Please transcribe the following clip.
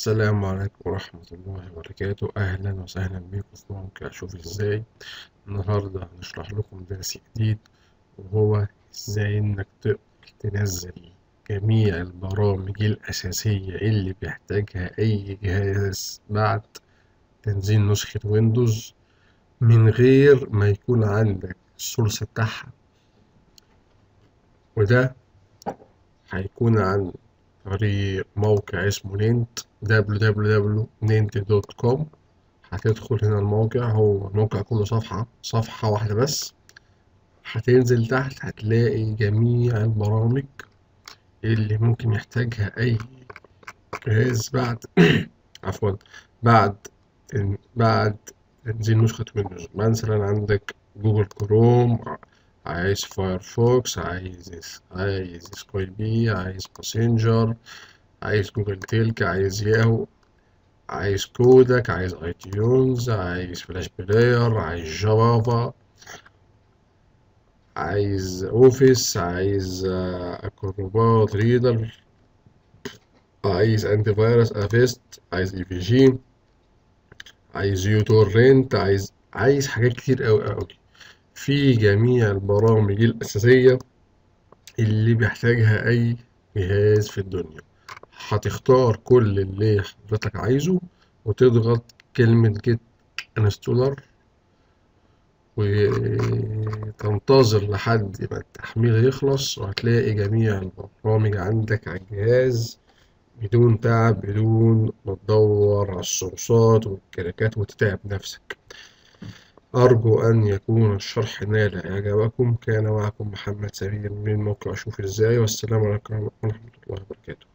السلام عليكم ورحمة الله وبركاته أهلا وسهلا بكم في موقع شوف ازاي النهاردة هنشرح لكم درس جديد وهو ازاي انك تقدر تنزل جميع البرامج الأساسية اللي بيحتاجها أي جهاز بعد تنزيل نسخة ويندوز من غير ما يكون عندك السورس بتاعها وده هيكون عن طريق موقع اسمه نينت www.nint.com هتدخل هنا الموقع هو الموقع كله صفحة صفحة واحدة بس هتنزل تحت هتلاقي جميع البرامج اللي ممكن يحتاجها أي جهاز بعد عفوا بعد بعد تنزيل نسخة ويندوز مثلا عندك جوجل كروم عايز فايرفوكس عايز عايز سكاي بي عايز باسنجر عايز جوجل تيلك عايز ياهو عايز كودك عايز اي تيونز عايز فلاش بلاير عايز جافا عايز اوفيس عايز اكروبات ريدر عايز انتي فيروس افيست عايز اي في جي عايز يوتور رينت عايز عايز حاجات كتير قوي قوي في جميع البرامج الأساسية اللي بيحتاجها أي جهاز في الدنيا هتختار كل اللي حضرتك عايزه وتضغط كلمة جيت انستولر وتنتظر لحد ما التحميل يخلص وهتلاقي جميع البرامج عندك على الجهاز بدون تعب بدون ما تدور على الصوصات والكراكات وتتعب نفسك أرجو أن يكون الشرح نال إعجابكم كان معكم محمد سمير من موقع شوف إزاي والسلام عليكم ورحمة الله وبركاته